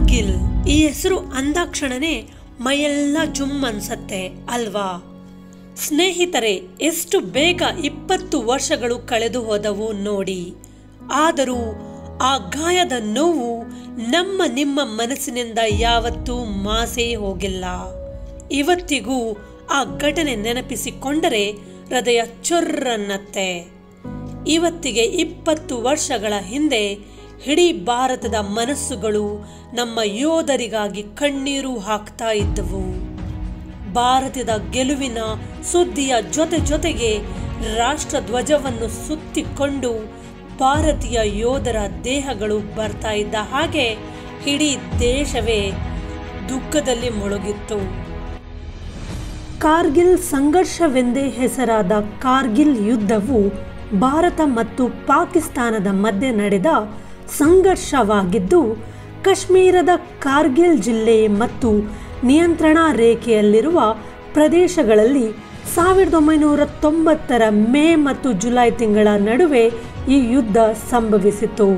ಕಾರ್ಗಿಲ್ ಈ ಹೆಸರು ಅಂದಾಕ್ಷಣನೇ ಮೈಯೆಲ್ಲ ಜುಮ್ ಅನ್ಸತ್ತೆ ಅಲ್ವಾ ಸ್ನೇಹಿತರೆ ಎಷ್ಟು ಬೇಗ ಇಪ್ಪತ್ತು ವರ್ಷಗಳು ಕಳೆದು ಹೋದವು ನೋಡಿ ಆದರೂ ಆ ಗಾಯದ ನೋವು ನಮ್ಮ ನಿಮ್ಮ ಮನಸ್ಸಿನಿಂದ ಯಾವತ್ತೂ ಮಾಸೇ ಹೋಗಿಲ್ಲ ಇವತ್ತಿಗೂ ಆ ಘಟನೆ ನೆನಪಿಸಿಕೊಂಡರೆ ಹೃದಯ ಚೊರ್ರನ್ನತ್ತೆ ಇವತ್ತಿಗೆ ಇಪ್ಪತ್ತು ವರ್ಷಗಳ ಹಿಂದೆ ಇಡೀ ಭಾರತದ ಮನಸ್ಸುಗಳು ನಮ್ಮ ಯೋಧರಿಗಾಗಿ ಕಣ್ಣೀರು ಹಾಕ್ತಾ ಇದ್ದವು ಭಾರತದ ಗೆಲುವಿನ ಸುದ್ದಿಯ ಜೊತೆ ಜೊತೆಗೆ ರಾಷ್ಟ್ರ ಧ್ವಜವನ್ನು ಸುತ್ತಿಕೊಂಡು ಭಾರತೀಯ ಯೋಧರ ದೇಹಗಳು ಬರ್ತಾ ಇದ್ದ ಹಾಗೆ ಇಡೀ ದೇಶವೇ ದುಃಖದಲ್ಲಿ ಮುಳುಗಿತ್ತು ಕಾರ್ಗಿಲ್ ಸಂಘರ್ಷವೆಂದೇ ಹೆಸರಾದ ಕಾರ್ಗಿಲ್ ಯುದ್ಧವು ಭಾರತ ಮತ್ತು ಪಾಕಿಸ್ತಾನದ ಮಧ್ಯೆ ನಡೆದ ಸಂಘರ್ಷವಾಗಿದ್ದು ಕಾಶ್ಮೀರದ ಕಾರ್ಗಿಲ್ ಜಿಲ್ಲೆ ಮತ್ತು ನಿಯಂತ್ರಣಾ ರೇಖೆಯಲ್ಲಿರುವ ಪ್ರದೇಶಗಳಲ್ಲಿ ಸಾವಿರದ ಒಂಬೈನೂರ ತೊಂಬತ್ತರ ಮೇ ಮತ್ತು ಜುಲೈ ತಿಂಗಳ ನಡುವೆ ಈ ಯುದ್ಧ ಸಂಭವಿಸಿತು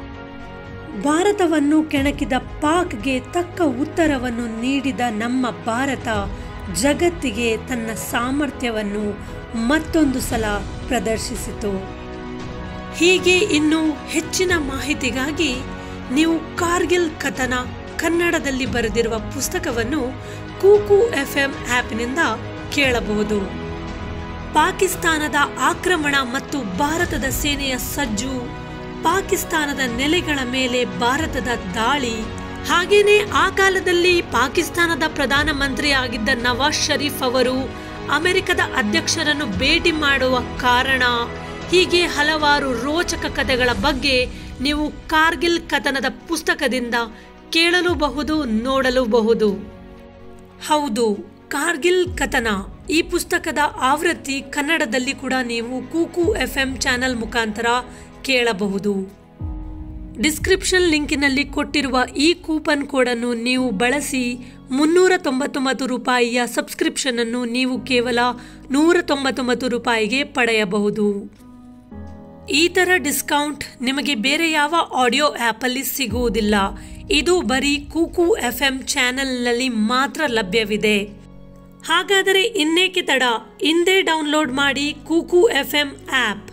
ಭಾರತವನ್ನು ಕೆಣಕಿದ ಪಾಕ್ಗೆ ತಕ್ಕ ಉತ್ತರವನ್ನು ನೀಡಿದ ನಮ್ಮ ಭಾರತ ಜಗತ್ತಿಗೆ ತನ್ನ ಸಾಮರ್ಥ್ಯವನ್ನು ಮತ್ತೊಂದು ಸಲ ಪ್ರದರ್ಶಿಸಿತು ಹೀಗೆ ಇನ್ನು ಹೆಚ್ಚಿನ ಮಾಹಿತಿಗಾಗಿ ನೀವು ಕಾರ್ಗಿಲ್ ಕಥನ ಕನ್ನಡದಲ್ಲಿ ಬರೆದಿರುವ ಪುಸ್ತಕವನ್ನು ಕೂಕು ಎಫ್ ಎಂ ಆ್ಯಪ್ನಿಂದ ಕೇಳಬಹುದು ಪಾಕಿಸ್ತಾನದ ಆಕ್ರಮಣ ಮತ್ತು ಭಾರತದ ಸೇನೆಯ ಸಜ್ಜು ಪಾಕಿಸ್ತಾನದ ನೆಲೆಗಳ ಮೇಲೆ ಭಾರತದ ದಾಳಿ ಹಾಗೇನೆ ಆ ಕಾಲದಲ್ಲಿ ಪಾಕಿಸ್ತಾನದ ಪ್ರಧಾನಮಂತ್ರಿ ಆಗಿದ್ದ ನವಾಜ್ ಶರೀಫ್ ಅವರು ಅಮೆರಿಕದ ಅಧ್ಯಕ್ಷರನ್ನು ಭೇಟಿ ಮಾಡುವ ಕಾರಣ ಹೀಗೆ ಹಲವಾರು ರೋಚಕ ಕಥೆಗಳ ಬಗ್ಗೆ ನೀವು ಕಾರ್ಗಿಲ್ ಕಥನದ ಪುಸ್ತಕದಿಂದ ಕೇಳಲೂಬಹುದು ನೋಡಲೂಬಹುದು ಹೌದು ಕಾರ್ಗಿಲ್ ಕಥನ ಈ ಪುಸ್ತಕದ ಆವೃತ್ತಿ ಕನ್ನಡದಲ್ಲಿ ಕೂಡ ನೀವು ಕೂಕು ಎಫ್ ಎಂ ಚಾನೆಲ್ ಮುಖಾಂತರ ಕೇಳಬಹುದು ಡಿಸ್ಕ್ರಿಪ್ಷನ್ ಲಿಂಕಿನಲ್ಲಿ ಕೊಟ್ಟಿರುವ ಈ ಕೂಪನ್ ಕೋಡನ್ನು ನೀವು ಬಳಸಿ ಮುನ್ನೂರ ತೊಂಬತ್ತೊಂಬತ್ತು ರೂಪಾಯಿಯ ಸಬ್ಸ್ಕ್ರಿಪ್ಷನ್ ಅನ್ನು ನೀವು ಕೇವಲ ನೂರ ತೊಂಬತ್ತೊಂಬತ್ತು ರೂಪಾಯಿಗೆ ಪಡೆಯಬಹುದು ಈ ಥರ ಡಿಸ್ಕೌಂಟ್ ನಿಮಗೆ ಬೇರೆ ಯಾವ ಆಡಿಯೋ ಆ್ಯಪಲ್ಲಿ ಸಿಗುವುದಿಲ್ಲ ಇದು ಬರೀ ಕೂಕು ಎಫ್ ಎಂ ಚಾನೆಲ್ನಲ್ಲಿ ಮಾತ್ರ ಲಭ್ಯವಿದೆ ಹಾಗಾದರೆ ಇನ್ನೇಕೆ ತಡ ಇಂದೇ ಡೌನ್ಲೋಡ್ ಮಾಡಿ ಕೂಕು ಎಫ್ ಎಂ ಆ್ಯಪ್